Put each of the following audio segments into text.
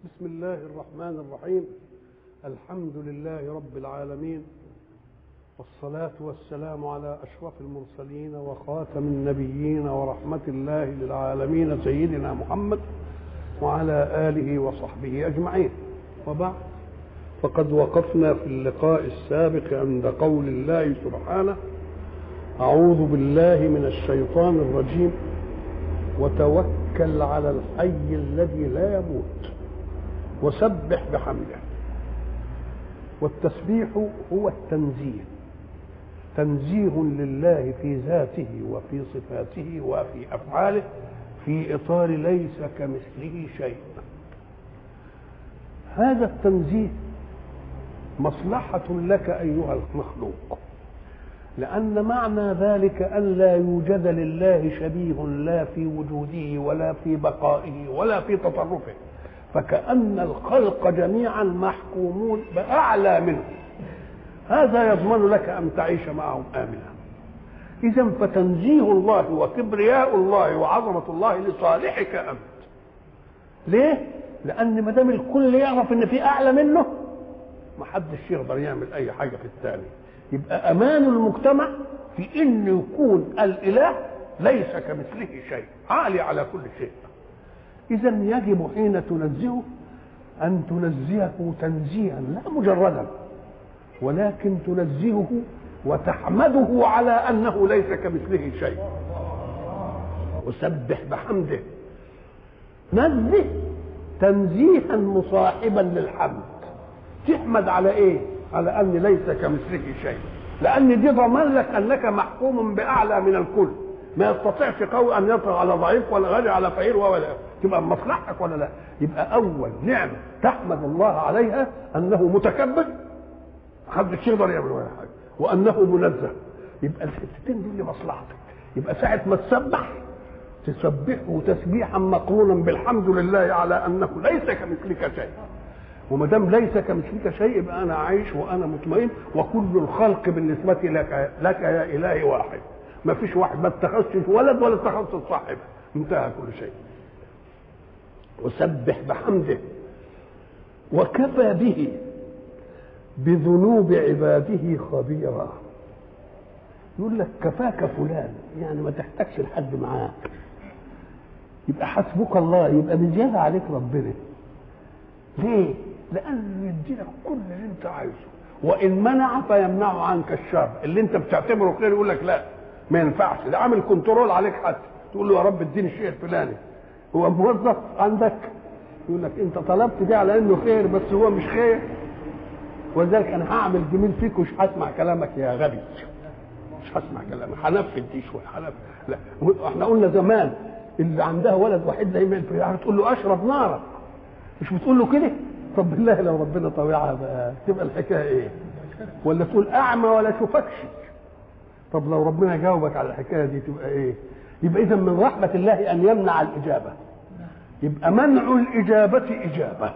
بسم الله الرحمن الرحيم الحمد لله رب العالمين والصلاة والسلام على أشرف المرسلين وخاتم النبيين ورحمة الله للعالمين سيدنا محمد وعلى آله وصحبه أجمعين وبعد فقد وقفنا في اللقاء السابق عند قول الله سبحانه أعوذ بالله من الشيطان الرجيم وتوكل على الحي الذي لا يموت وسبح بحمده والتسبيح هو التنزيه تنزيه لله في ذاته وفي صفاته وفي افعاله في اطار ليس كمثله شيء هذا التنزيه مصلحه لك ايها المخلوق لأن معنى ذلك أن لا يوجد لله شبيه لا في وجوده ولا في بقائه ولا في تصرفه فكأن الخلق جميعا محكومون بأعلى منه هذا يضمن لك أن تعيش معهم آمنا إذا فتنزيه الله وكبرياء الله وعظمة الله لصالحك أنت ليه؟ لأن ما دام الكل يعرف إن في أعلى منه ما حدش يقدر يعمل أي حاجة في الثاني يبقى امان المجتمع في ان يكون الاله ليس كمثله شيء عالي على كل شيء اذا يجب حين تنزهه ان تنزهه تنزيها لا مجردا ولكن تنزهه وتحمده على انه ليس كمثله شيء وسبح بحمده نزه تنزيها مصاحبا للحمد تحمد على ايه على ان ليس كمثله شيء لان دي ضمان لك انك محكوم باعلى من الكل ما يستطيعش قوي ان يطغى على ضعيف ولا غني على فقير ولا تبقى مصلحتك ولا لا يبقى اول نعمه تحمد الله عليها انه متكبر محدش يقدر يعمل ولا حاجه وانه منزه يبقى الحتتين دي لمصلحتك يبقى ساعه ما تسبح تسبحه تسبيحا مقرونا بالحمد لله على انه ليس كمثلك شيء وما دام ليس كمثلك شيء يبقى انا عايش وانا مطمئن وكل الخلق بالنسبه لك لك يا الهي واحد ما فيش واحد ما اتخذتش ولد ولا اتخذت صاحب انتهى كل شيء وسبح بحمده وكفى به بذنوب عباده خبيرا يقول لك كفاك فلان يعني ما تحتاجش لحد معاك يبقى حسبك الله يبقى بزياده عليك ربنا ليه؟ لانه يديلك كل اللي انت عايزه وان منع فيمنع عنك الشر اللي انت بتعتبره خير يقول لك لا ما ينفعش ده عامل كنترول عليك حتى تقول له يا رب اديني الشيء الفلاني هو موظف عندك يقول لك انت طلبت ده على انه خير بس هو مش خير ولذلك انا هعمل جميل فيك ومش هسمع كلامك يا غبي مش هسمع كلامك هنفذ دي شويه هنفذ لا احنا قلنا زمان اللي عندها ولد وحيد دايما تقول له اشرب نارك مش بتقول له كده طب بالله لو ربنا طويعها بقى تبقى الحكايه ايه ولا تقول اعمى ولا اشوفكش طب لو ربنا جاوبك على الحكايه دي تبقى ايه يبقى اذا من رحمه الله ان يمنع الاجابه يبقى منع الاجابه اجابه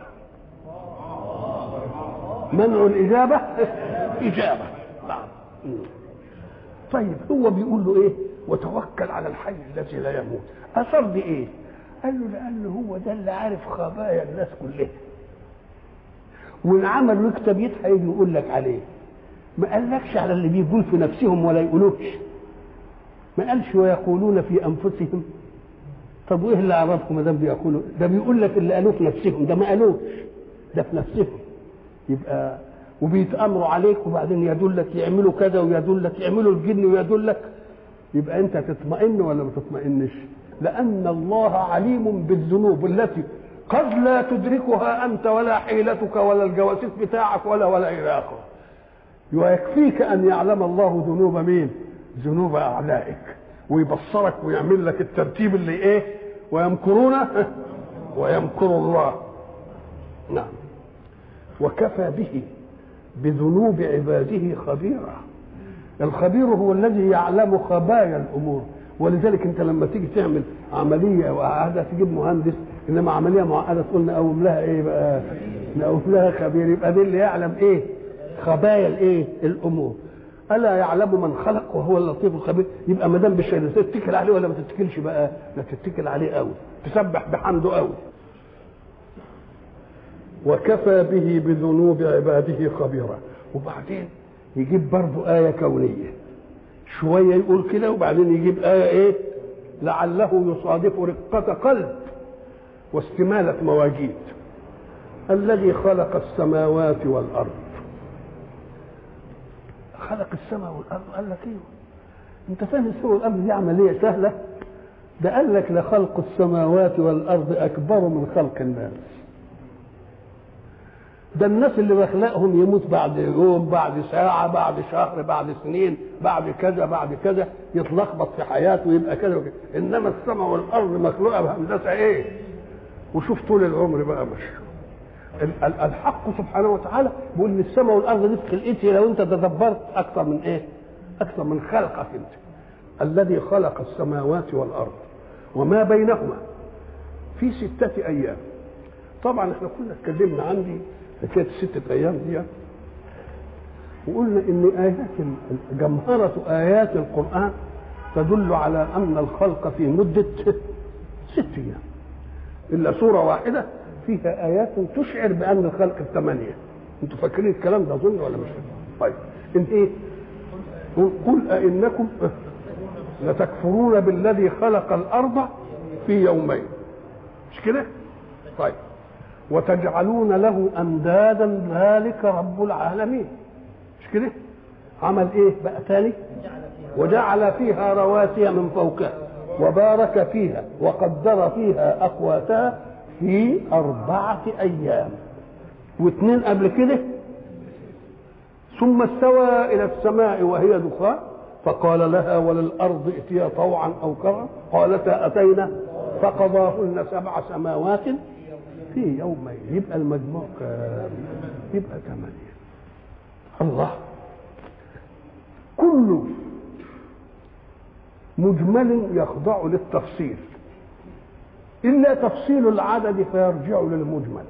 منع الاجابه اجابه نعم طيب هو بيقول له ايه وتوكل على الحي الذي لا يموت اثر دي ايه قال له لانه هو ده اللي عارف خبايا الناس كلها وان عمل له كتاب هيجي يقول لك عليه ما قالكش على اللي بيقول في نفسهم ولا يقولوش ما قالش ويقولون في انفسهم طب وايه اللي عرفكم ما دام بيقولوا ده بيقول لك اللي قالوه في نفسهم ده ما قالوش ده في نفسهم يبقى وبيتامروا عليك وبعدين يدلك يعملوا كذا ويدلك يعملوا الجن ويدلك يبقى انت تطمئن ولا ما تطمئنش لأن الله عليم بالذنوب التي قد لا تدركها أنت ولا حيلتك ولا الجواسيس بتاعك ولا ولا إلى آخره ويكفيك أن يعلم الله ذنوب مين؟ ذنوب أعدائك ويبصرك ويعمل لك الترتيب اللي إيه؟ ويمكرون ويمكر الله نعم وكفى به بذنوب عباده خبيرا الخبير هو الذي يعلم خبايا الأمور ولذلك انت لما تيجي تعمل عمليه وعاده تجيب مهندس انما عمليه معقده تقول نقوم لها ايه بقى؟ نقوم لها خبير يبقى ده اللي يعلم ايه؟ خبايا الايه؟ الامور. الا يعلم من خلق وهو اللطيف الخبير يبقى ما دام بالشيء تتكل عليه ولا ما تتكلش بقى؟ لا تتكل عليه قوي تسبح بحمده قوي. وكفى به بذنوب عباده خبيرا وبعدين يجيب برضه آية كونية شوية يقول كده وبعدين يجيب آية إيه لعله يصادف رقة قلب واستمالة مواجيد الذي خلق السماوات والأرض خلق السماء والأرض قال لك إيه أنت فاهم السماء والأرض دي عملية سهلة ده قال لك لخلق السماوات والأرض أكبر من خلق الناس ده الناس اللي بخلقهم يموت بعد يوم بعد ساعة بعد شهر بعد سنين بعد كذا بعد كذا يتلخبط في حياته ويبقى كذا وكذا إنما السماء والأرض مخلوقة بهندسة إيه وشوف طول العمر بقى مش الحق سبحانه وتعالى بيقول ان السماء والارض دي في خلقتي لو انت تدبرت اكثر من ايه؟ اكثر من خلقك انت. الذي خلق السماوات والارض وما بينهما في ستة ايام. طبعا احنا كنا اتكلمنا عن دي حكايه الستة ايام دي وقلنا ان ايات جمهرة ايات القران تدل على ان الخلق في مدة ست ايام. الا سورة واحدة فيها ايات تشعر بان الخلق الثمانيه انتوا فاكرين الكلام ده اظن ولا مش طيب انت ايه قل ائنكم لتكفرون بالذي خلق الارض في يومين مش كده طيب وتجعلون له اندادا ذلك رب العالمين مش كده عمل ايه بقى تاني وجعل فيها رواسي من فوقها وبارك فيها وقدر فيها اقواتها في أربعة أيام واثنين قبل كده ثم استوى إلى السماء وهي دخان فقال لها وللأرض ائتيا طوعا أو كرها قالتا أتينا فقضاهن سبع سماوات في يومين يبقى المجموع كام يبقى ثمانية الله كل مجمل يخضع للتفصيل إلا تفصيل العدد فيرجع للمجمل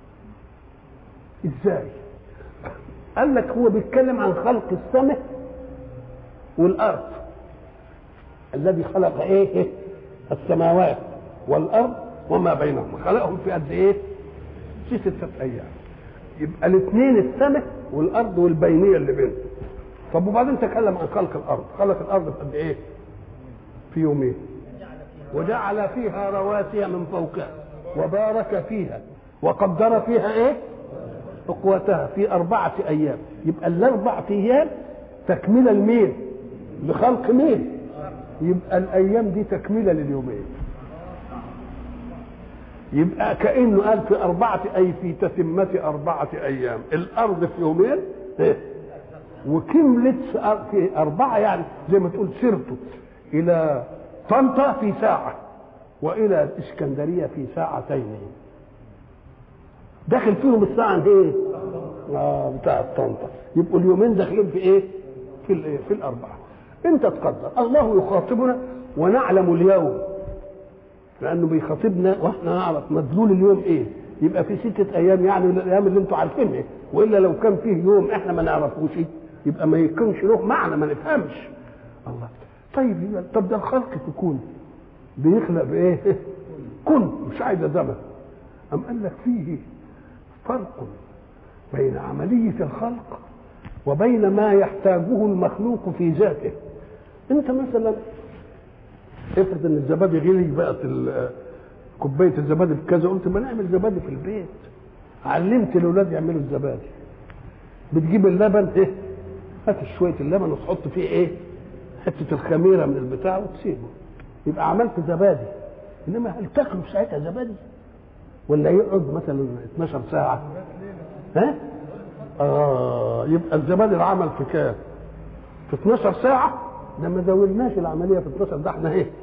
إزاي قال لك هو بيتكلم عن خلق السماء والأرض الذي خلق إيه السماوات والأرض وما بينهما خلقهم في قد إيه في ستة أيام يبقى الاثنين السماء والأرض والبينية اللي بينهم طب وبعدين تكلم عن خلق الأرض خلق الأرض في قد إيه في يومين وجعل فيها رواسي من فوقها وبارك فيها وقدر فيها ايه اقواتها في أربعة أيام يبقى الأربع أيام تكملة لمين؟ لخلق مين؟ يبقى الأيام دي تكملة لليومين يبقى كأنه قال في أربعة أي في تتمة أربعة أيام الأرض في يومين إيه؟ وكملت في أربعة يعني زي ما تقول سرته إلى طنطا في ساعة وإلى الإسكندرية في ساعتين داخل فيهم الساعة ايه؟ اه بتاع طنطا يبقوا اليومين داخلين في ايه؟ في الايه؟ في الأربعة أنت تقدر الله يخاطبنا ونعلم اليوم لأنه بيخاطبنا وإحنا نعرف مدلول اليوم إيه؟ يبقى في ستة أيام يعني الأيام اللي أنتوا عارفينها وإلا لو كان فيه يوم إحنا ما نعرفوش يبقى ما يكونش له معنى ما نفهمش الله طيب طب ده الخلق في كون بيخلق بايه؟ كن مش عايزه زمن أم قال لك فيه فرق بين عملية الخلق وبين ما يحتاجه المخلوق في ذاته انت مثلا افرض ان الزبادي غلي بقت كوبايه الزبادي بكذا قلت ما نعمل زبادي في البيت علمت الاولاد يعملوا الزبادي بتجيب اللبن ايه هات شويه اللبن وتحط فيه ايه حته الخميره من البتاع وتسيبه يبقى عملت زبادي انما هل تاكله في ساعتها زبادي ولا يقعد مثلا 12 ساعه ها اه يبقى الزبادي العمل في كام في 12 ساعه ده ما زودناش العمليه في 12 ده احنا ايه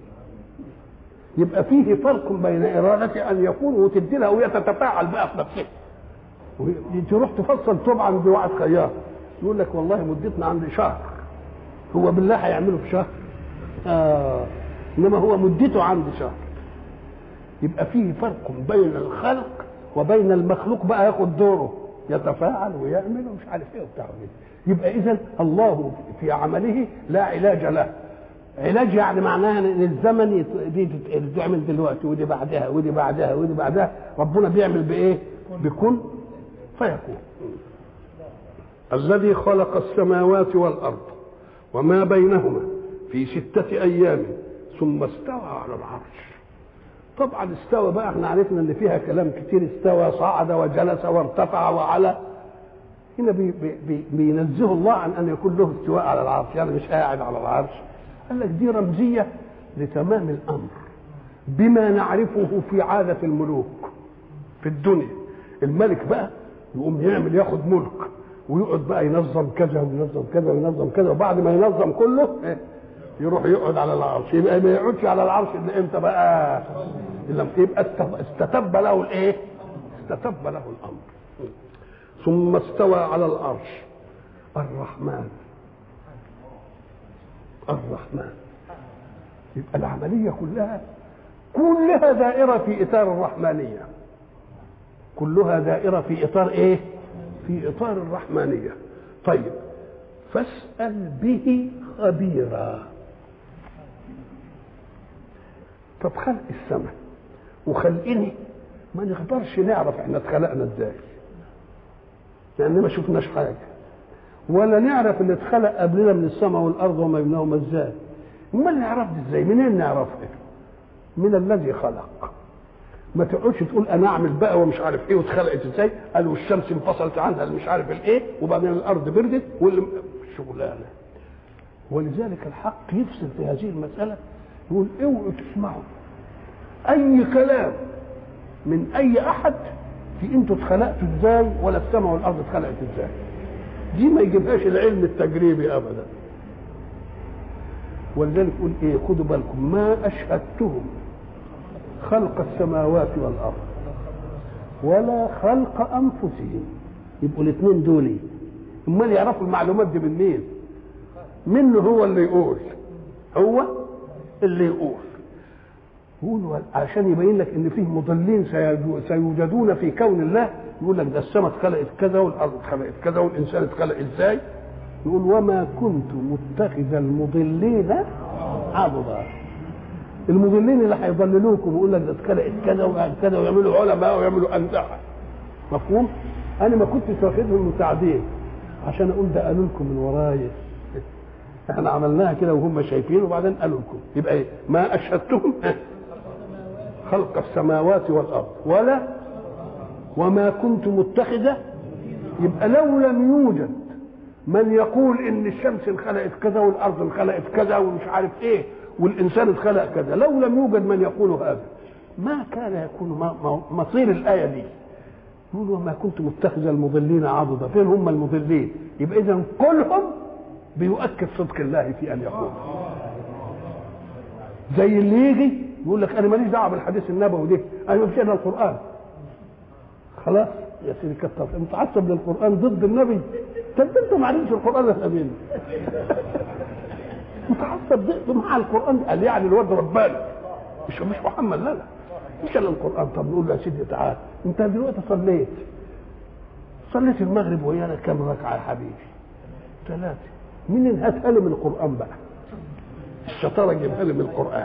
يبقى فيه فرق بين إرادة أن يكون وتدي لها وهي تتفاعل بقى في نفسها تروح تفصل طبعا عند واحد خياط يقول لك والله مدتنا عندي شهر هو بالله هيعمله في شهر آه انما هو مدته عندي شهر يبقى فيه فرق بين الخلق وبين المخلوق بقى ياخد دوره يتفاعل ويعمل ومش عارف ايه وبتاع يبقى اذا الله في عمله لا علاج له علاج يعني معناها ان الزمن دي تعمل دلوقتي ودي بعدها ودي بعدها ودي بعدها ربنا بيعمل بايه؟ بكن فيكون الذي خلق السماوات والارض وما بينهما في ستة أيام ثم استوى على العرش طبعا استوى بقى احنا عرفنا ان فيها كلام كتير استوى صعد وجلس وارتفع وعلى هنا بي بي بي بينزه الله عن ان يكون له استواء على العرش يعني مش قاعد على العرش قال لك دي رمزيه لتمام الامر بما نعرفه في عاده الملوك في الدنيا الملك بقى يقوم يعمل ياخد ملك ويقعد بقى ينظم كذا وينظم كذا وينظم كذا وبعد ما ينظم كله يروح يقعد على العرش يبقى ما يقعدش على العرش الا امتى بقى؟ الا يبقى استتب له الايه؟ استتب له الامر ثم استوى على العرش الرحمن الرحمن يبقى العملية كلها كلها دائرة في إطار الرحمانية كلها دائرة في إطار إيه؟ في إطار الرحمانية طيب فاسأل به خبيرا طب خلق السماء وخلقني ما نقدرش نعرف احنا اتخلقنا ازاي لان ما شفناش حاجه ولا نعرف اللي اتخلق قبلنا من السماء والارض وما بينهما ازاي امال نعرف دي ازاي منين نعرفها من الذي خلق ما تقعدش تقول انا اعمل بقى ومش عارف ايه واتخلقت ازاي قال والشمس انفصلت عنها اللي مش عارف الايه وبعدين الارض بردت واللي شغلانه ولذلك الحق يفصل في هذه المساله يقول اوعوا تسمعوا اي كلام من اي احد في انتوا اتخلقتوا ازاي ولا السماء والارض اتخلقت ازاي دي ما يجيبهاش العلم التجريبي ابدا ولذلك يقول ايه خدوا بالكم ما اشهدتهم خلق السماوات والارض ولا خلق انفسهم يبقوا الاثنين دول امال يعرفوا المعلومات دي من مين منه هو اللي يقول هو اللي يقول يقول عشان يبين لك ان فيه مضلين سيوجدون في كون الله يقول لك ده السماء اتخلقت كذا والارض اتخلقت كذا والانسان اتخلق ازاي يقول وما كنت متخذ المضلين عضدا المضلين اللي هيضللوكم ويقول لك ده اتخلقت كذا وكذا ويعملوا علماء ويعملوا انزعه مفهوم؟ انا ما كنتش واخدهم مساعدين عشان اقول ده قالوا لكم من ورايا احنا عملناها كده وهم شايفين وبعدين قالوا لكم يبقى ايه ما اشهدتهم خلق السماوات والارض ولا وما كنت متخذه يبقى لو لم يوجد من يقول ان الشمس انخلقت كذا والارض انخلقت كذا ومش عارف ايه والانسان اتخلق كذا لو لم يوجد من يقول هذا ما كان يكون مصير الايه دي يقول وما كنت متخذ المضلين عضدا فين هم المضلين يبقى اذا كلهم بيؤكد صدق الله في ان يقول زي اللي يجي يقول لك انا ماليش دعوه بالحديث النبوي ده انا ما فيش الا القران خلاص يا سيدي كتر متعصب للقران ضد النبي طب انت ما عرفتش القران يا امين متعصب ضد مع القران قال يعني الواد رباني مش مش محمد لا لا مش الا القران طب نقول له يا سيدي تعال انت دلوقتي صليت صليت المغرب ويانا كم ركعه يا حبيبي ثلاثه مين هاتها لي من القران بقى الشطاره جيبها لي من القران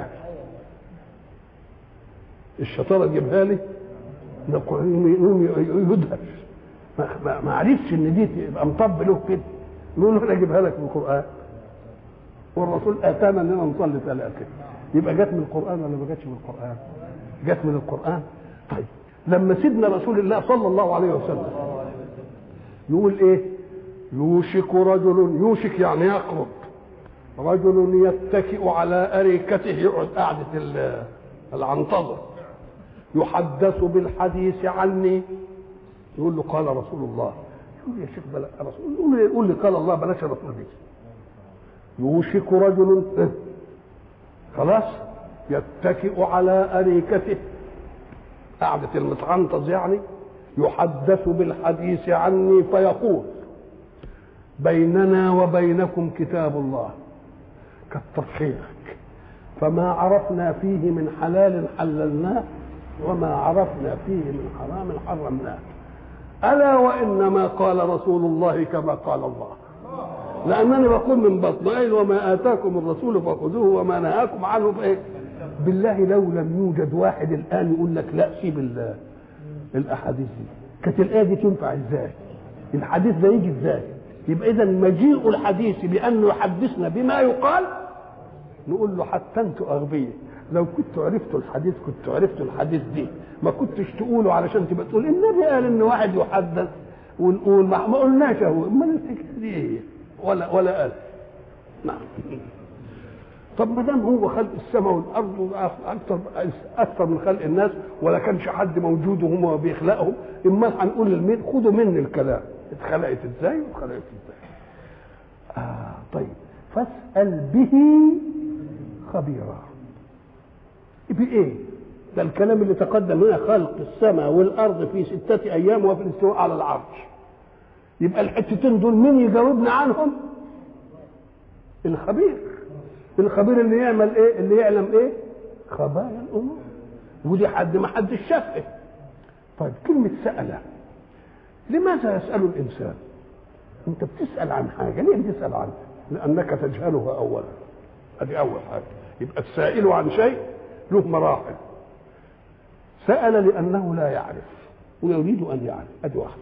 الشطاره جيبها لي من القران يقوم يدهش ما, ما عرفش ان دي تبقى مطب له كده نقول له انا اجيبها لك من القران والرسول اتانا اننا نصلي ثلاثه يبقى جت من القران ولا ما جاتش من القران؟ جت من القران طيب لما سيدنا رسول الله صلى الله عليه وسلم يقول ايه؟ يوشك رجل يوشك يعني يقرب رجل يتكئ على أريكته يقعد قعدة العنطزة يحدث بالحديث عني يقول له قال رسول الله يقول يا شيخ بلا رسول يقول لي يقول لي قال الله بلاش الرسول دي يوشك رجل خلاص يتكئ على أريكته قعدة المتعنطز يعني يحدث بالحديث عني فيقول بيننا وبينكم كتاب الله كتر خيرك فما عرفنا فيه من حلال حللناه وما عرفنا فيه من حرام حرمناه ألا وإنما قال رسول الله كما قال الله لأنني بقول من بطن أي وما آتاكم الرسول فخذوه وما نهاكم عنه فإيه بالله لو لم يوجد واحد الآن يقول لك لا سيب الأحاديث دي كانت الايه دي تنفع ازاي الحديث ده يجي ازاي يبقى اذا مجيء الحديث بانه يحدثنا بما يقال نقول له حتى انتوا اغبياء لو كنتوا عرفتوا الحديث كنتوا عرفتوا الحديث دي ما كنتش تقولوا علشان تبقى تقول النبي قال ان واحد يحدث ونقول ما, ما قلناش اهو امال الحكايه دي ايه ولا ولا قال نعم طب ما دام هو خلق السماء والارض اكثر اكثر من خلق الناس ولا كانش حد موجود وهم بيخلقهم امال هنقول للمين خدوا مني الكلام اتخلقت ازاي واتخلقت ازاي آه طيب فاسال به خبيرا بايه ده الكلام اللي تقدم هنا خلق السماء والارض في سته ايام وفي الاستواء على العرش يبقى الحتتين دول مين يجاوبنا عنهم الخبير الخبير اللي يعمل ايه اللي يعلم ايه خبايا الامور ودي حد ما حدش شافه طيب كلمة سأل لماذا يسأل الإنسان أنت بتسأل عن حاجة ليه بتسأل عنها لأنك تجهلها أولا هذه أول حاجة يبقى السائل عن شيء له مراحل سأل لأنه لا يعرف ويريد أن يعرف أدي واحدة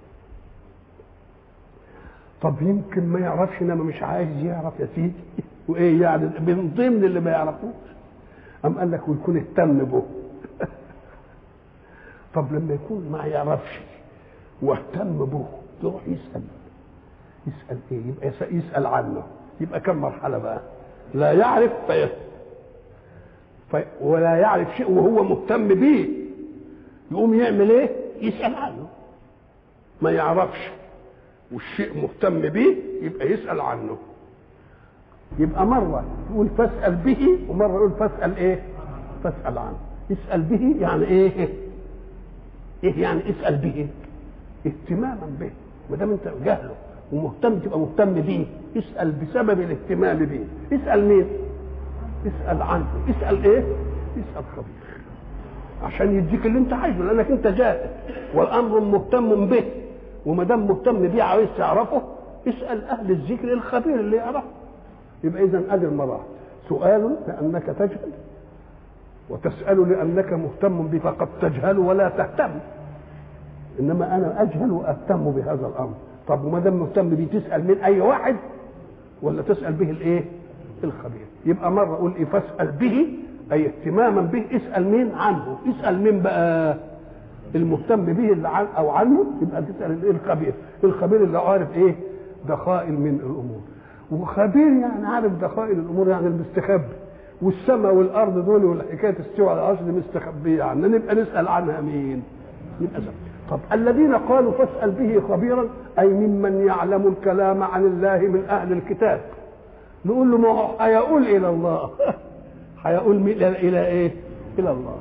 طب يمكن ما يعرفش انما مش عايز يعرف يا سيدي وايه يعني من ضمن اللي ما يعرفوش أم قال لك ويكون اهتم به طب لما يكون ما يعرفش واهتم به يروح يسأل يسأل ايه يبقى يسأل عنه يبقى كم مرحلة بقى لا يعرف فيسأل في ولا يعرف شيء وهو مهتم به يقوم يعمل ايه يسأل عنه ما يعرفش والشيء مهتم به يبقى يسأل عنه يبقى مرة يقول فاسأل به ومرة يقول فاسأل ايه فاسأل عنه اسأل به يعني ايه ايه يعني اسأل به اهتماما به ما دام انت جهله ومهتم تبقى مهتم به اسأل بسبب الاهتمام به اسأل مين اسأل عنه اسأل ايه اسأل خبير عشان يديك اللي انت عايزه لانك انت جاهل والامر مهتم به وما دام مهتم بيه عايز تعرفه اسال اهل الذكر الخبير اللي يعرفه يبقى اذا ادي المراحل سؤال لانك تجهل وتسال لانك مهتم به فقد تجهل ولا تهتم انما انا اجهل واهتم بهذا الامر طب وما دام مهتم بيه تسال من اي واحد ولا تسال به الايه الخبير يبقى مره اقول ايه فاسال به اي اهتماما به اسال مين عنه اسال مين بقى المهتم به اللي عن او عنه يبقى تسال الايه الخبير الخبير اللي عارف ايه دقائق من الامور وخبير يعني عارف دقائق الامور يعني المستخبي والسماء والارض دول والحكايه تستوى على العرش دي مستخبيه يعني نبقى نسال عنها مين يبقى زي. طب الذين قالوا فاسال به خبيرا اي ممن يعلم الكلام عن الله من اهل الكتاب نقول له ما هو هيقول الى الله هيقول الى ايه الى الله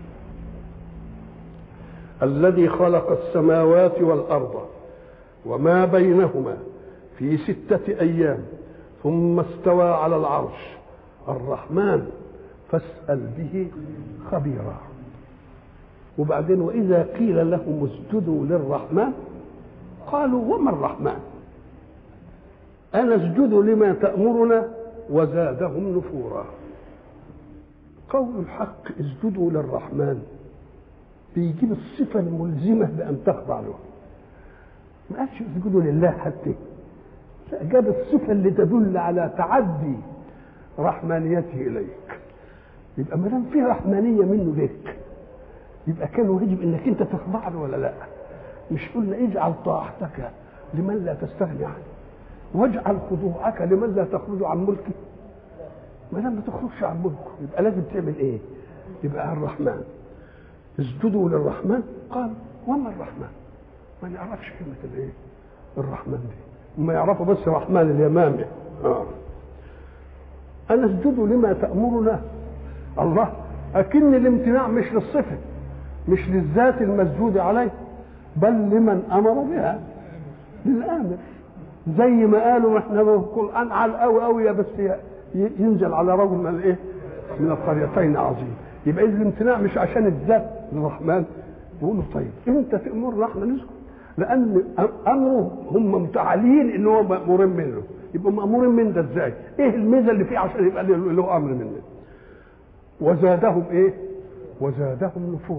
الذي خلق السماوات والارض وما بينهما في سته ايام ثم استوى على العرش الرحمن فاسال به خبيرا وبعدين واذا قيل لهم اسجدوا للرحمن قالوا وما الرحمن انا اسجد لما تامرنا وزادهم نفورا قول الحق اسجدوا للرحمن بيجيب الصفة الملزمة بأن تخضع له ما قالش اسجدوا لله حتى جاب الصفة اللي تدل على تعدي رحمانيته إليك يبقى ما دام في رحمانية منه لك يبقى كان واجب انك انت تخضع له ولا لا مش قلنا اجعل طاعتك لمن لا تستغني عنه واجعل خضوعك لمن لا تخرج عن ملكه ما دام ما تخرجش عن ملكه يبقى لازم تعمل ايه يبقى الرحمن اسجدوا للرحمن قال وما الرحمن ما يعرفش كلمة الايه الرحمن دي ما يعرفوا بس رحمن اليمامي آه. أنا اسجدوا لما تأمرنا الله أكن الامتناع مش للصفة مش للذات المسجود عليه بل لمن أمر بها للآمر زي ما قالوا احنا القرآن على قوي قوي بس ينزل على رجل من الايه؟ من القريتين عظيم يبقى اذا الامتناع مش عشان الذات الرحمن يقولوا طيب انت تامرنا احنا نسكت لان امره هم متعالين ان هو مامورين منه يبقى مامورين من ده ازاي؟ ايه الميزه اللي فيه عشان يبقى له امر منه؟ وزادهم ايه؟ وزادهم نفورا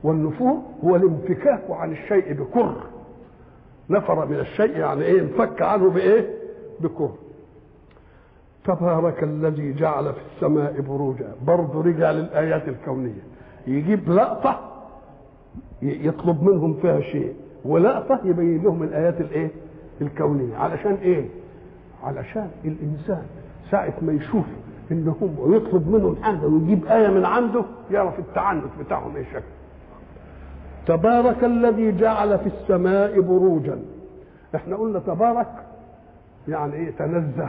والنفور هو الانفكاك عن الشيء بكر نفر من الشيء يعني ايه انفك عنه بايه بكر تبارك الذي جعل في السماء بروجا برضه رجع للايات الكونيه يجيب لقطه يطلب منهم فيها شيء ولقطه يبين لهم الايات الايه الكونيه علشان ايه علشان الانسان ساعه ما يشوف ان هم ويطلب منهم حاجه ويجيب ايه من عنده يعرف التعنت بتاعهم ايه شكل تبارك الذي جعل في السماء بروجا احنا قلنا تبارك يعني ايه تنزه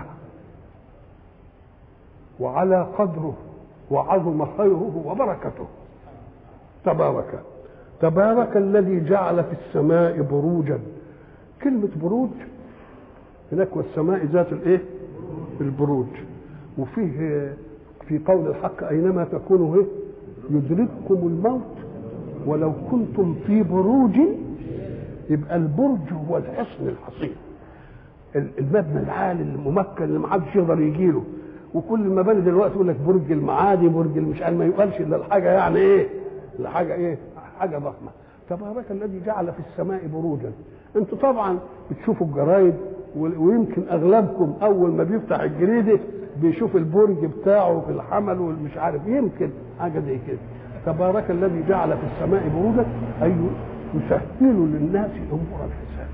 وعلى قدره وعظم خيره وبركته تبارك تبارك الذي جعل في السماء بروجا كلمة بروج هناك والسماء ذات الايه البروج وفيه في قول الحق اينما تكونوا ايه يدرككم الموت ولو كنتم في بروج يبقى البرج هو الحصن الحصين المبنى العالي الممكن اللي ما حدش يقدر يجي له وكل المباني دلوقتي يقول لك برج المعادي برج مش عارف ما يقالش الا الحاجه يعني ايه الحاجه ايه حاجه ضخمه تبارك الذي جعل في السماء بروجا انتوا طبعا بتشوفوا الجرايد ويمكن اغلبكم اول ما بيفتح الجريده بيشوف البرج بتاعه في الحمل والمش عارف يمكن حاجه زي كده تبارك الذي جعل في السماء بروجا اي يسهل للناس امور الحساب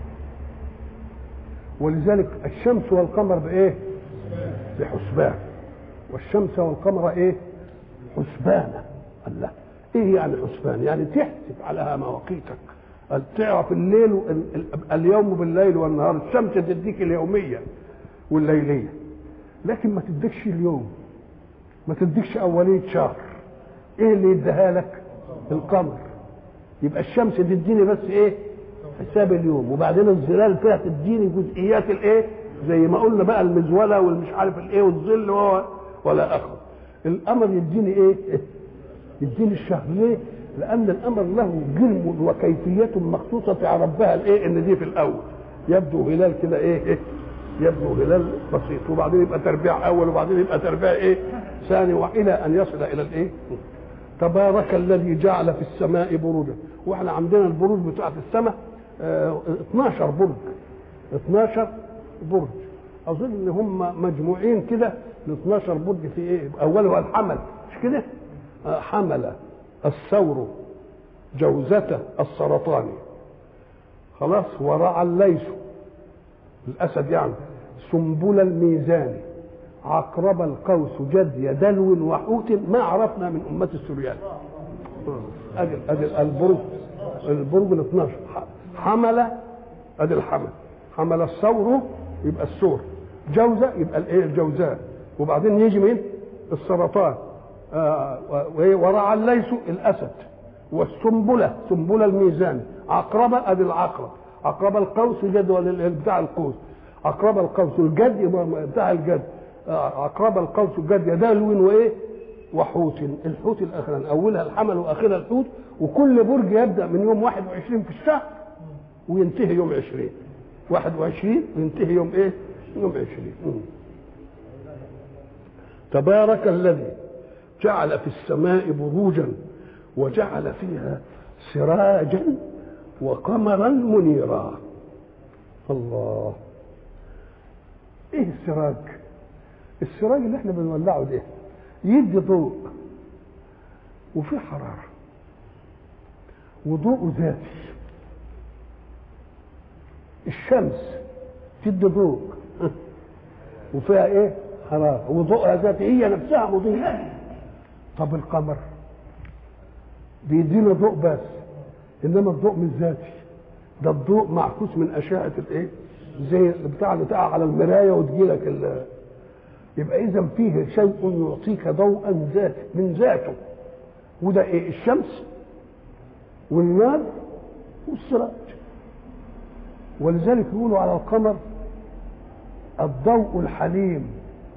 ولذلك الشمس والقمر بايه بحسبان والشمس والقمر ايه حسبانا الله ايه يعني حسبان يعني تحسب عليها مواقيتك تعرف الليل و... اليوم بالليل والنهار الشمس تديك اليوميه والليليه لكن ما تديكش اليوم ما تديكش اوليه شهر ايه اللي يديها لك القمر يبقى الشمس تديني بس ايه حساب اليوم وبعدين الظلال فيها تديني جزئيات الايه زي ما قلنا بقى المزوله والمش عارف الايه والظل ولا اخر القمر يديني ايه يديني الشهر ليه لان الامر له جرم وكيفيه مخصوصه تعرف بها الايه ان دي في الاول يبدو هلال كده ايه, إيه يبدو هلال بسيط وبعدين يبقى تربيع اول وبعدين يبقى تربيع ايه ثاني والى ان يصل الى الايه تبارك الذي جعل في السماء بروجا واحنا عندنا البروج بتاعت السماء اه 12 برج 12 برج اظن ان هم مجموعين كده ل 12 برج في ايه اولها الحمل مش كده اه حمل الثور جوزة السرطاني خلاص ورعى الليث الاسد يعني سنبل الميزان عقرب القوس جدي دلو وحوت ما عرفنا من أمة السريان أجل أجل البرج البرج ال 12 حمل أدي الحمل حمل الثور يبقى السور جوزة يبقى الايه الجوزاء وبعدين يجي مين السرطان آه ورعى الليث الأسد والسنبلة سنبلة الميزان عقرب أدي العقرب عقرب القوس جدول بتاع القوس عقرب القوس الجد بتاع الجد عقرب القوس الجد دلو وايه وحوت الحوت الاخراني اولها الحمل واخرها الحوت وكل برج يبدا من يوم 21 في الشهر وينتهي يوم 20 21 وينتهي يوم ايه يوم 20 تبارك الذي جعل في السماء بروجا وجعل فيها سراجا وقمرا منيرا الله ايه السراج السراج اللي احنا بنولعه ده يدي ضوء وفي حرارة وضوء ذاتي الشمس تدي ضوء وفيها ايه حرارة وضوءها ذاتي هي نفسها مضيئة طب القمر بيدينا ضوء بس انما الضوء مش ذاتي ده الضوء معكوس من اشعه الايه زي بتاع اللي تقع على المرايه وتجيلك يبقى اذا فيه شيء يعطيك ضوءا ذات من ذاته وده ايه الشمس والنار والسراج ولذلك يقولوا على القمر الضوء الحليم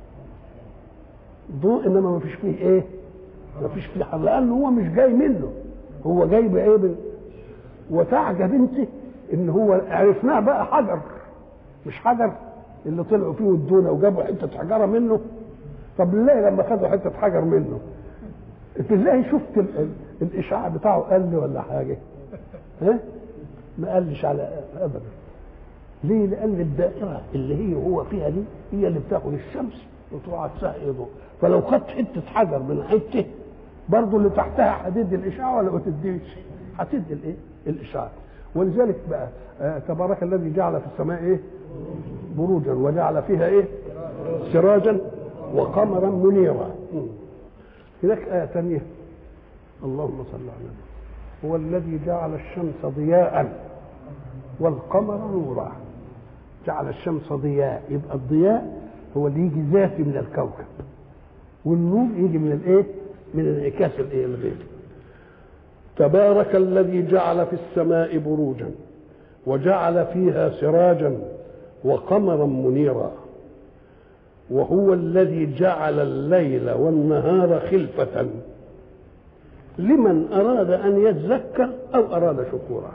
ضوء انما ما فيش فيه ايه ما فيش فيه حر لانه هو مش جاي منه هو جاي بايه من وتعجب انت ان هو عرفناه بقى حجر مش حجر اللي طلعوا فيه ودونا وجابوا حته حجره منه طب بالله لما خدوا حته حجر منه بالله شفت الاشعاع بتاعه قل ولا حاجه ها ما قلش على ابدا ليه لان الدائره اللي هي هو فيها دي هي اللي بتاخد الشمس وتروح عكسها ايه ضوء فلو خدت حته حجر من حته برضه اللي تحتها هتدي الاشعاع ولا ما تديش هتدي الايه الاشعاع ولذلك بقى آه تبارك الذي جعل في السماء ايه بروجا وجعل فيها ايه سراجا وقمرا منيرا هناك آية ثانية اللهم صل على النبي هو الذي جعل الشمس ضياء والقمر نورا جعل الشمس ضياء يبقى الضياء هو اللي يجي ذاتي من الكوكب والنور يجي من الايه من انعكاس الايه الغير تبارك الذي جعل في السماء بروجا وجعل فيها سراجا وقمرا منيرا وهو الذي جعل الليل والنهار خلفة لمن أراد أن يذكر أو أراد شكورا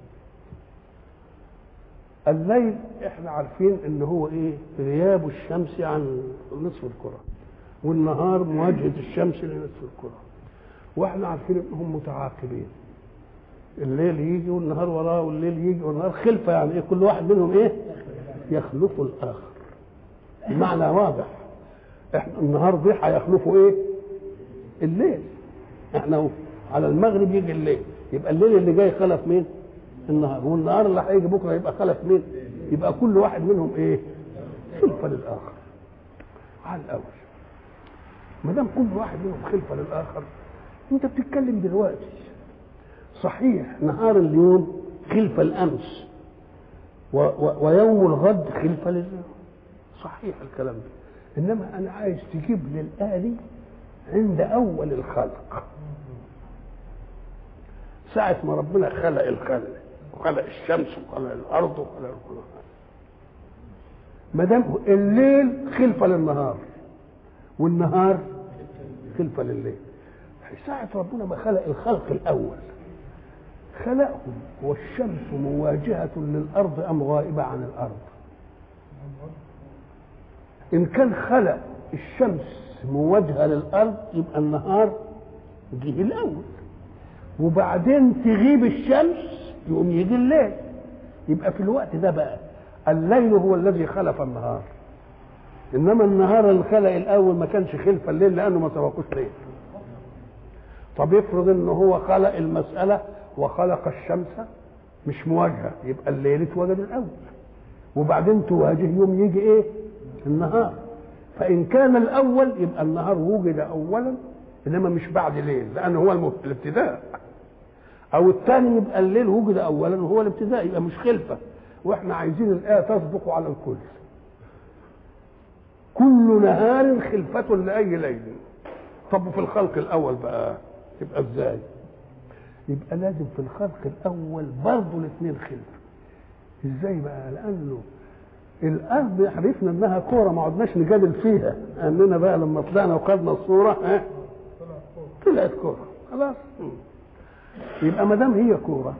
الليل احنا عارفين ان هو ايه غياب الشمس عن نصف الكرة والنهار مواجهة الشمس لنصف الكرة واحنا عارفين انهم متعاقبين الليل يجي والنهار وراه والليل يجي والنهار خلفة يعني ايه كل واحد منهم ايه يخلف الاخر المعنى واضح احنا النهار دي هيخلفوا ايه الليل احنا على المغرب يجي الليل يبقى الليل اللي جاي خلف مين النهار والنهار اللي هيجي بكره يبقى خلف مين يبقى كل واحد منهم ايه خلفه للاخر على الاول ما دام كل واحد منهم خلفه للاخر انت بتتكلم دلوقتي صحيح نهار اليوم خلفه الامس و و ويوم الغد خلفه لليوم صحيح الكلام ده انما انا عايز تجيب لي الايه دي عند اول الخلق ساعة ما ربنا خلق الخلق وخلق الشمس وخلق الارض وخلق كل حاجه ما دام الليل خلفه للنهار والنهار خلفه لليل ساعة ربنا ما خلق الخلق الأول خلقهم والشمس مواجهة للأرض أم غائبة عن الأرض إن كان خلق الشمس مواجهة للأرض يبقى النهار جه الأول وبعدين تغيب الشمس يقوم يجي الليل يبقى في الوقت ده بقى الليل هو الذي خلف النهار انما النهار اللي خلق الاول ما كانش خلف الليل لانه ما سبقوش ليل طب افرض ان هو خلق المساله وخلق الشمس مش مواجهه يبقى الليل اتوجد الاول وبعدين تواجه يوم يجي ايه النهار فان كان الاول يبقى النهار وجد اولا انما مش بعد ليل لانه هو الابتداء او الثاني يبقى الليل وجد اولا وهو الابتداء يبقى مش خلفه واحنا عايزين الايه تصدق على الكل كل نهار خلفة لأي ليل طب وفي الخلق الأول بقى يبقى ازاي؟ يبقى لازم في الخلق الأول برضه الاثنين خلفة ازاي بقى؟ لأنه الأرض عرفنا إنها كورة ما عدناش نجادل فيها أننا بقى لما طلعنا وخدنا الصورة ها طلعت كورة خلاص يبقى ما دام هي كورة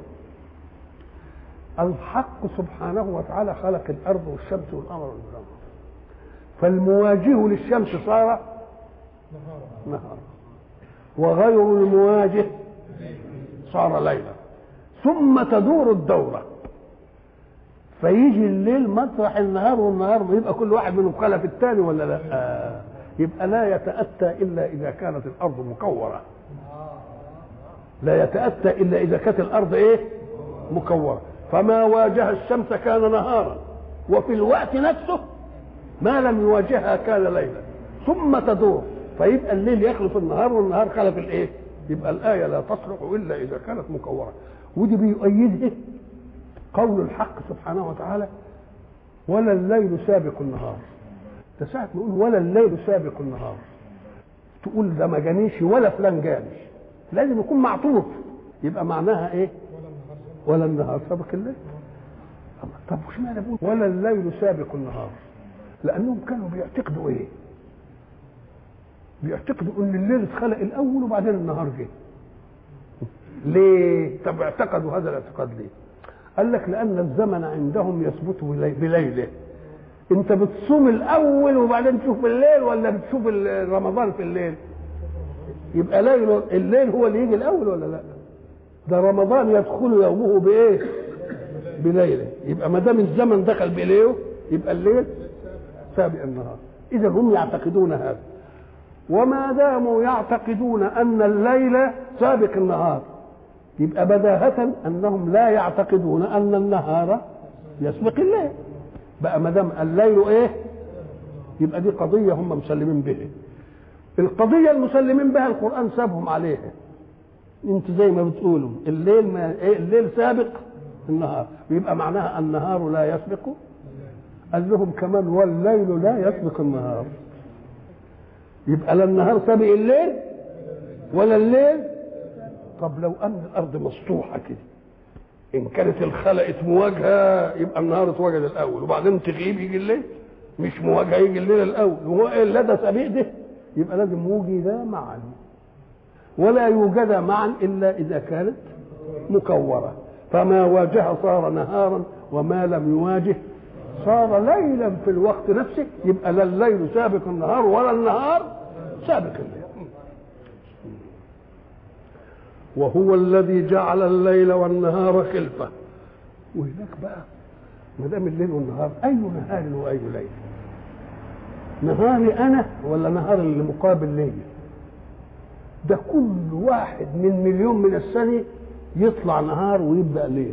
الحق سبحانه وتعالى خلق الأرض والشمس والقمر والقمر فالمواجه للشمس صار نهارا وغير المواجه صار ليلا ثم تدور الدورة فيجي الليل مطرح النهار والنهار يبقى كل واحد منهم خلف الثاني ولا لا آه. يبقى لا يتأتى إلا إذا كانت الأرض مكورة لا يتأتى إلا إذا كانت الأرض إيه مكورة فما واجه الشمس كان نهارا وفي الوقت نفسه ما لم يواجهها كان ليلا ثم تدور فيبقى الليل يخلف النهار والنهار خلف الايه يبقى الآية لا تصلح إلا إذا كانت مكورة ودي بيؤيدها قول الحق سبحانه وتعالى ولا الليل سابق النهار ده ساعة ما يقول ولا الليل سابق النهار تقول ده ما جانيش ولا فلان جاني لازم يكون معطوف يبقى معناها ايه ولا النهار سابق الليل طب وش معنى بقول ولا الليل سابق النهار لانهم كانوا بيعتقدوا ايه بيعتقدوا ان الليل اتخلق الاول وبعدين النهار جه ليه طب اعتقدوا هذا الاعتقاد ليه قال لك لان الزمن عندهم يثبت بليله انت بتصوم الاول وبعدين تشوف الليل ولا بتشوف رمضان في الليل يبقى ليل الليل هو اللي يجي الاول ولا لا ده رمضان يدخل يومه بايه بليله يبقى ما دام الزمن دخل بليله يبقى الليل سابق النهار اذا هم يعتقدون هذا وما داموا يعتقدون ان الليل سابق النهار يبقى بداهة انهم لا يعتقدون ان النهار يسبق الليل بقى ما دام الليل ايه يبقى دي قضية هم مسلمين بها القضية المسلمين بها القرآن سابهم عليها انت زي ما بتقولوا الليل ما إيه الليل سابق النهار يبقى معناها النهار لا يسبق قال لهم كمان والليل لا يسبق النهار يبقى لا النهار سابق الليل ولا الليل طب لو ان الارض مسطوحه كده ان كانت الخلقت مواجهه يبقى النهار اتوجد الاول وبعدين تغيب يجي الليل مش مواجهه يجي الليل الاول وهو ايه لا ده سبيق ده يبقى لازم وجدا معا ولا يوجد معا الا اذا كانت مكوره فما واجه صار نهارا وما لم يواجه صار ليلا في الوقت نفسه يبقى لا الليل سابق النهار ولا النهار سابق الليل وهو الذي جعل الليل والنهار خلفه وهناك بقى ما دام الليل والنهار اي نهار واي ليل نهاري انا ولا نهار اللي مقابل ليا ده كل واحد من مليون من السنه يطلع نهار ويبدا ليل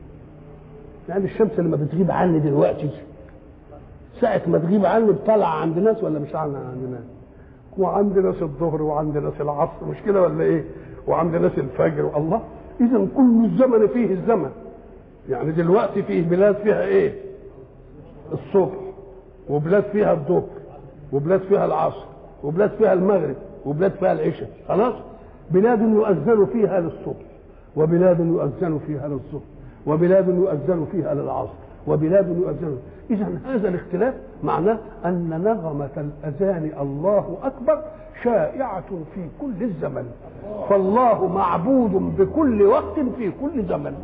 يعني الشمس لما بتغيب عني دلوقتي ساعة ما تغيب عني بطلع عند ناس ولا مش عند ناس وعند ناس الظهر وعند ناس العصر مش كده ولا ايه وعند ناس الفجر والله اذا كل الزمن فيه الزمن يعني دلوقتي فيه بلاد فيها ايه الصبح وبلاد فيها الظهر وبلاد فيها العصر وبلاد فيها المغرب وبلاد فيها العشاء خلاص بلاد يؤذن فيها للصبح وبلاد يؤذن فيها للظهر وبلاد يؤذن فيها للعصر وبلاد يؤذن اذا هذا الاختلاف معناه ان نغمه الاذان الله اكبر شائعه في كل الزمن فالله معبود بكل وقت في كل زمن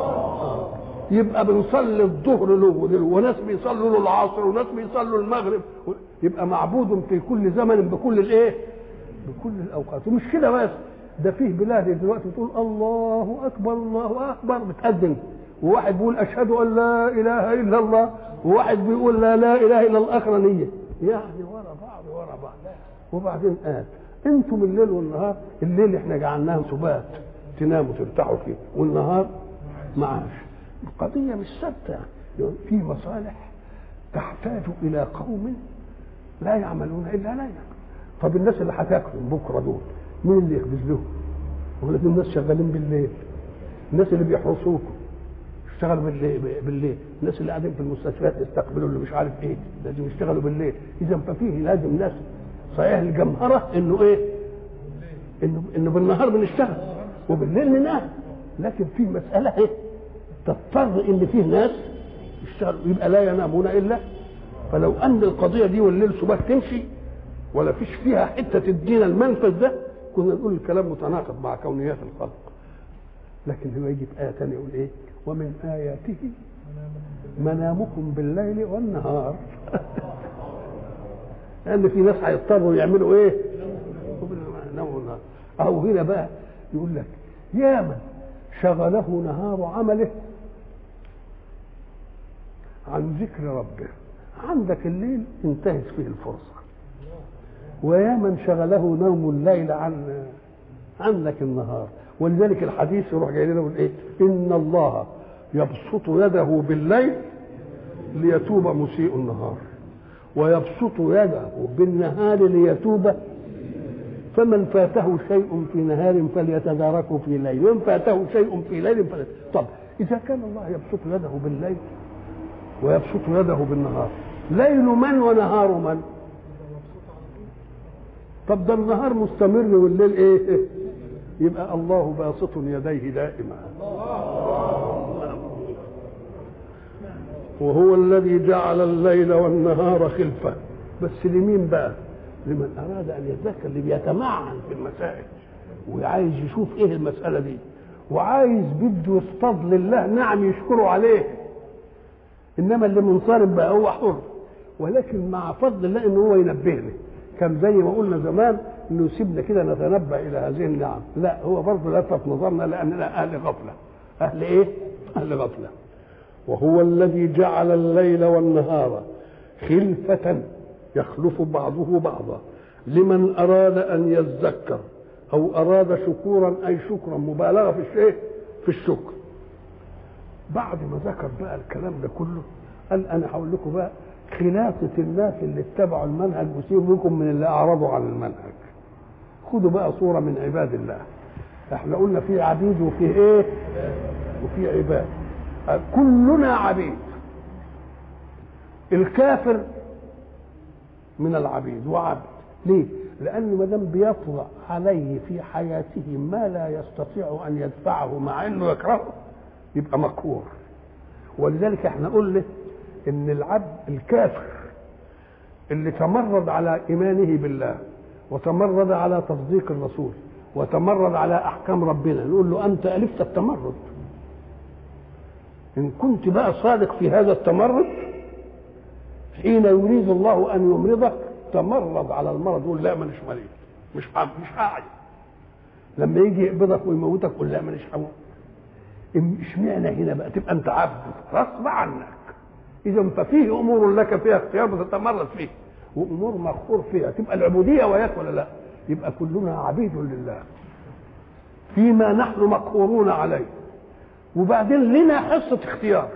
يبقى بنصلي الظهر له وناس بيصلوا له العصر وناس بيصلوا المغرب يبقى معبود في كل زمن بكل الايه بكل الاوقات ومش كده بس ده فيه بلاد دلوقتي بتقول الله اكبر الله اكبر بتأذن وواحد بيقول اشهد ان لا اله الا الله وواحد بيقول لا لا اله الا الاخرانيه يعني ورا بعض ورا بعض وبعدين قال انتم الليل والنهار الليل احنا جعلناه سبات تناموا ترتاحوا فيه والنهار معاش القضيه مش ثابته يعني في مصالح تحتاج الى قوم لا يعملون الا ليلا طب الناس اللي هتاكلهم بكره دول مين اللي يخبز لهم؟ ولا الناس شغالين بالليل الناس اللي بيحرسوكم يشتغلوا بالليل, بالليل الناس اللي قاعدين في المستشفيات يستقبلوا اللي مش عارف ايه لازم يشتغلوا بالليل اذا ففيه لازم ناس صحيح الجمهره انه ايه انه انه بالنهار بنشتغل وبالليل ننام لكن في مساله ايه تضطر ان فيه ناس يشتغلوا يبقى لا ينامون الا فلو ان القضيه دي والليل سبات تمشي ولا فيش فيها حته تدينا المنفذ ده كنا نقول الكلام متناقض مع كونيات الخلق لكن هو يجي في ايه ثانيه يقول ايه ومن اياته منامكم بالليل والنهار لان في ناس هيضطروا يعملوا ايه يناموا النهار او هنا بقى يقول لك يا من شغله نهار عمله عن ذكر ربه عندك الليل انتهت فيه الفرصه ويا من شغله نوم الليل عن عنك النهار ولذلك الحديث يروح جاي لنا يقول ايه ان الله يبسط يده بالليل ليتوب مسيء النهار ويبسط يده بالنهار ليتوب فمن فاته شيء في نهار فليتداركه في ليل وان فاته شيء في ليل فليت... طب اذا كان الله يبسط يده بالليل ويبسط يده بالنهار ليل من ونهار من طب ده النهار مستمر والليل ايه يبقى الله باسط يديه دائما وهو الذي جعل الليل والنهار خلفه بس لمين بقى لمن اراد ان يتذكر اللي بيتمعن في المسائل وعايز يشوف ايه المساله دي وعايز بده يصطاد لله نعم يشكره عليه انما اللي منصرف بقى هو حر ولكن مع فضل الله ان هو ينبهني كان زي ما قلنا زمان انه يسيبنا كده نتنبأ الى هذه النعم لا هو برضه لفت نظرنا لاننا اهل غفله اهل ايه اهل غفله وهو الذي جعل الليل والنهار خلفة يخلف بعضه بعضا لمن أراد أن يذكر أو أراد شكورا أي شكرا مبالغة في الشيء في الشكر بعد ما ذكر بقى الكلام ده كله قال أنا هقول لكم بقى خلاصة الناس اللي اتبعوا المنهج وسيبكم من اللي أعرضوا عن المنهج خدوا بقى صورة من عباد الله احنا قلنا في عبيد وفي ايه وفي عباد كلنا عبيد الكافر من العبيد وعبد ليه لانه ما دام بيطلع عليه في حياته ما لا يستطيع ان يدفعه مع انه يكرهه يبقى مقهور ولذلك احنا قلنا ان العبد الكافر اللي تمرد على ايمانه بالله وتمرد على تصديق الرسول وتمرد على احكام ربنا نقول له انت الفت التمرد ان كنت بقى صادق في هذا التمرد حين يريد الله ان يمرضك تمرد على المرض يقول لا مانيش مريض مش مش قاعد لما يجي يقبضك ويموتك قول لا مانيش هموت اشمعنى هنا بقى تبقى انت عبد غصب عنك اذا ففيه امور لك فيها اختيار بتتمرد فيه وامور مغفور فيها تبقى العبوديه وياك ولا لا يبقى كلنا عبيد لله فيما نحن مقهورون عليه وبعدين لنا حصه اختيار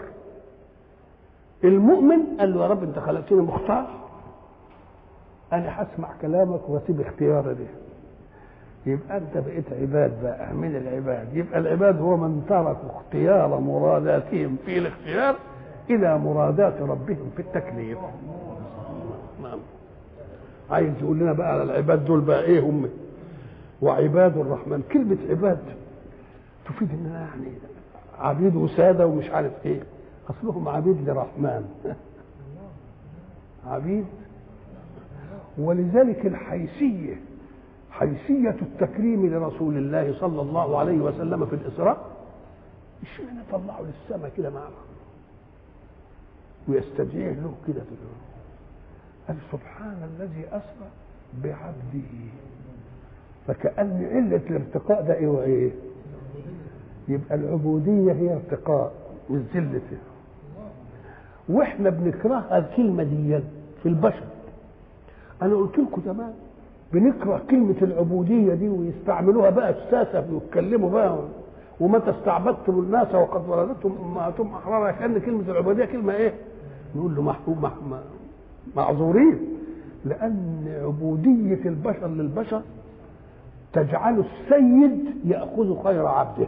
المؤمن قال له يا رب انت خلقتني مختار انا هسمع كلامك واسيب اختياري ده يبقى انت بقيت عباد بقى من العباد يبقى العباد هو من تركوا اختيار مراداتهم في الاختيار الى مرادات ربهم في التكليف نعم عايز يقول لنا بقى على العباد دول بقى ايه هم وعباد الرحمن كلمة عباد تفيد اننا يعني عبيد وسادة ومش عارف ايه اصلهم عبيد لرحمن عبيد ولذلك الحيثية حيثية التكريم لرسول الله صلى الله عليه وسلم في الإسراء اشمعنى طلعوا للسماء كده معنا ويستدعيه له كده في الأرض قال سبحان الذي أسرى بعبده فكأن علة الارتقاء ده إيه وإيه؟ يبقى العبودية هي ارتقاء مش ذلته واحنا بنكرهها الكلمة دي في البشر أنا قلت لكم زمان بنكره كلمة العبودية دي ويستعملوها بقى الساسة ويتكلموا بقى ومتى استعبدتم الناس وقد ولدتهم أمهاتهم أحرارا كأن كلمة العبودية كلمة إيه؟ نقول له محبوب معذورين لأن عبودية البشر للبشر تجعل السيد يأخذ خير عبده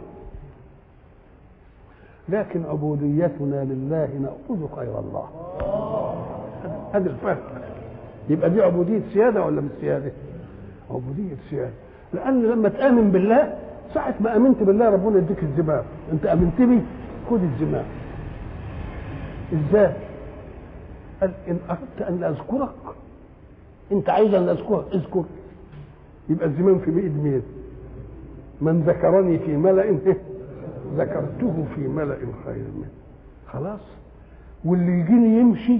لكن عبوديتنا لله نأخذ خير الله هذا الفرق يبقى دي عبودية سيادة ولا مش سيادة؟ عبودية سيادة لأن لما تآمن بالله ساعة ما آمنت بالله ربنا يديك الزمام أنت آمنت بي خد الزمام إزاي؟ قال إن أردت أن أذكرك أنت عايز أن أذكرك اذكر يبقى الزمام في بإيد مين؟ من ذكرني في ملأ ذكرته في ملأ خير منه خلاص واللي يجيني يمشي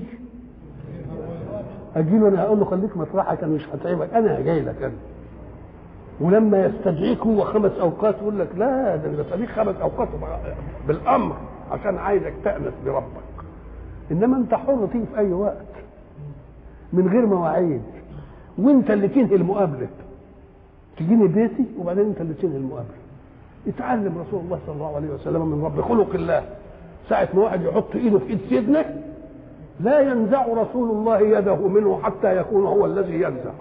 اجي له انا هقول له خليك مطرحك انا مش هتعبك انا جاي لك انا ولما يستدعيك هو خمس اوقات يقول لك لا ده انا بستدعيك خمس اوقات بالامر عشان عايزك تانس بربك انما انت حر تيجي في اي وقت من غير مواعيد وانت اللي تنهي المقابله تجيني بيتي وبعدين انت اللي تنهي المقابله اتعلم رسول الله صلى الله عليه وسلم من رب خلق الله ساعة ما واحد يحط ايده في ايد سيدنا لا ينزع رسول الله يده منه حتى يكون هو الذي ينزع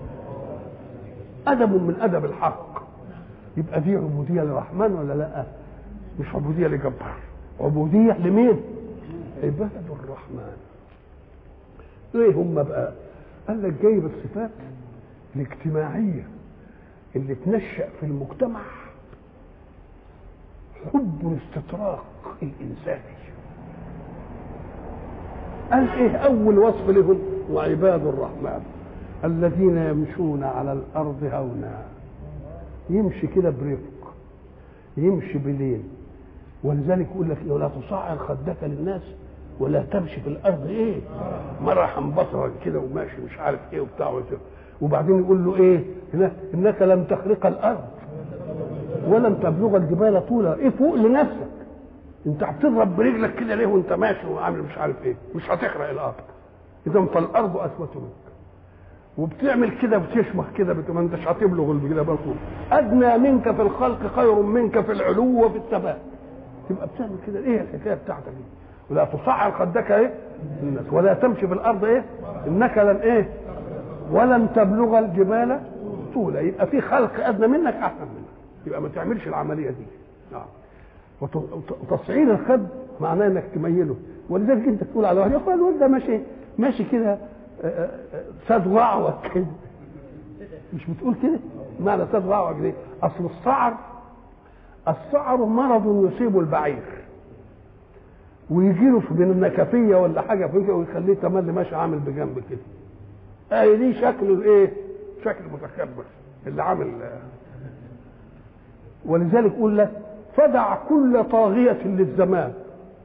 أدب من أدب الحق يبقى دي عبودية للرحمن ولا لا مش عبودية لجبار عبودية لمين عباد الرحمن ايه هم بقى قال لك جايب الصفات الاجتماعية اللي تنشأ في المجتمع حب الاستطراق الإنساني قال ايه اول وصف لهم وعباد الرحمن الذين يمشون على الارض هونا يمشي كده برفق يمشي بليل ولذلك يقول لك ولا تصعر خدك للناس ولا تمشي في الارض ايه مرحا بصرا كده وماشي مش عارف ايه وبتاع وبعدين يقول له ايه هناك انك لم تخرق الارض ولم تبلغ الجبال طولا ايه فوق لنفسك انت بتضرب برجلك كده ليه وانت ماشي وعامل مش عارف ايه مش هتخرق الارض اذا فالارض اثبت منك وبتعمل كده بتشمخ كده ما انتش هتبلغ الجبال طول ادنى منك في الخلق خير منك في العلو وفي الثبات تبقى بتعمل كده ايه الحكايه بتاعتك دي ولا تصعر خدك ايه الناس ولا تمشي في الارض ايه انك لن ايه ولن تبلغ الجبال طولا يبقى في خلق ادنى منك احسن منك يبقى ما تعملش العمليه دي نعم وتصعير الخد معناه انك تميله ولذلك انت تقول على واحد يا اخويا الواد ده ماشي ماشي كده ساد وعوج كده مش بتقول كده معنى ساد وعوج دي اصل الصعر الصعر مرض يصيب البعير ويجي له من النكفيه ولا حاجه فجاه ويخليه تملي ماشي عامل بجنب كده اي دي شكله الايه شكل متكبر اللي عامل ولذلك يقول لك فدع كل طاغية للزمان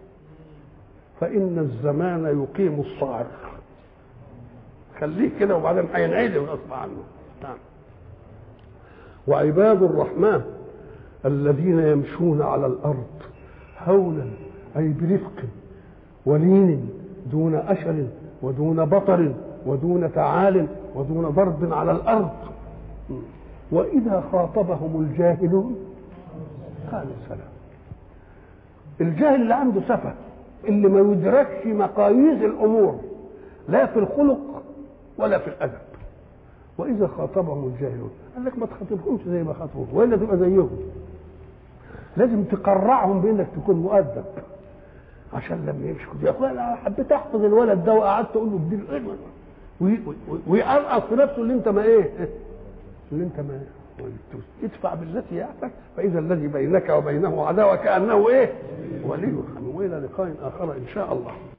فإن الزمان يقيم الصعر خليه كده وبعدين هينعدل غصب عنه نعم وعباد الرحمن الذين يمشون على الأرض هولا أي برفق ولين دون أشر ودون بطر ودون تعال ودون ضرب على الأرض وإذا خاطبهم الجاهلون قالوا سلام الجاهل اللي عنده سفه اللي ما يدركش مقاييس الامور لا في الخلق ولا في الادب واذا خاطبهم الجاهلون قال لك ما تخاطبهمش زي ما خاطبهم والا تبقى زيهم لازم تقرعهم بانك تكون مؤدب عشان لما يمشوا يا اخويا انا حبيت احفظ الولد ده وقعدت اقول له اديله ويقرقص في نفسه اللي انت ما ايه اللي انت ما ادفع بالتي هي احسن فاذا الذي بينك وبينه عداوه كانه ايه ولي حميم والى لقاء اخر ان شاء الله